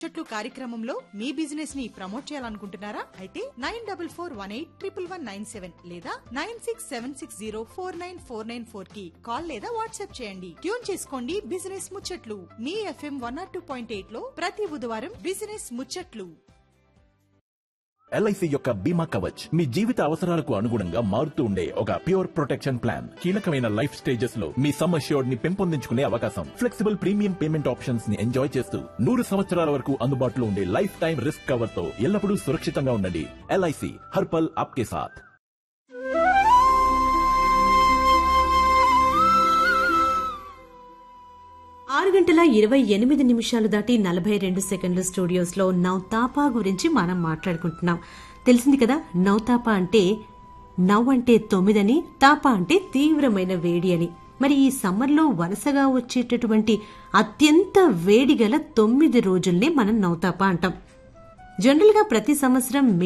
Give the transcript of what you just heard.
చెట్లు కార్యక్రమంలో మీ బిజినెస్ ని ప్రమోట్ చేయాలనుకుంటున్నారా అయితే nine double four one eight triple one nine seven లేదా nine six seven six zero four nine four nine four కి కాల్ లేదా వాట్సాప్ చేయండి ట్యూన్ చేసుకోండి బిజినెస్ ముచ్చట్లు మీ FM one or two point eight లో ప్రతి బుధవారం బిజినెస్ ముచ్చట్లు ఎల్ఐసి యొక్క బీమా కవచ్ మీ జీవిత అవసరాలకు అనుగుణంగా మారుతూ ఉండే ఒక ప్యూర్ ప్రొటెక్షన్ ప్లాన్ కీలకమైన లైఫ్ స్టేజెస్ లో మీ సమ్ అష్యూర్డ్ ని పెంపొందించుకునే అవకాశం ఫ్లెక్సిబుల్ ప్రీమియం పేమెంట్ ఆప్షన్స్ ని ఎంజాయ్ చేస్తూ నూరు సంవత్సరాల వరకు అందుబాటులో ఉండే లైఫ్ టైం రిస్క్ కవర్ తో ఎల్లప్పుడూ సురక్షితంగా ఉండండి ఎల్ఐసి హర్పల్ ఆప్కే సాథ్ ఆరు గంటల ఇరవై ఎనిమిది నిమిషాలు దాటి నలభై రెండు సెకండ్ల స్టూడియోస్ లో నౌతాపా గురించి మనం మాట్లాడుకుంటున్నాం తెలిసింది కదా నౌతాపా అంటే నవ్ అంటే తొమ్మిదని తాపా అంటే తీవ్రమైన వేడి అని మరి ఈ సమ్మర్లో వరుసగా వచ్చేటటువంటి అత్యంత వేడి గల తొమ్మిది రోజుల్నే మనం నౌతాపా అంటాం జనరల్ గా ప్రతి సంవత్సరం మే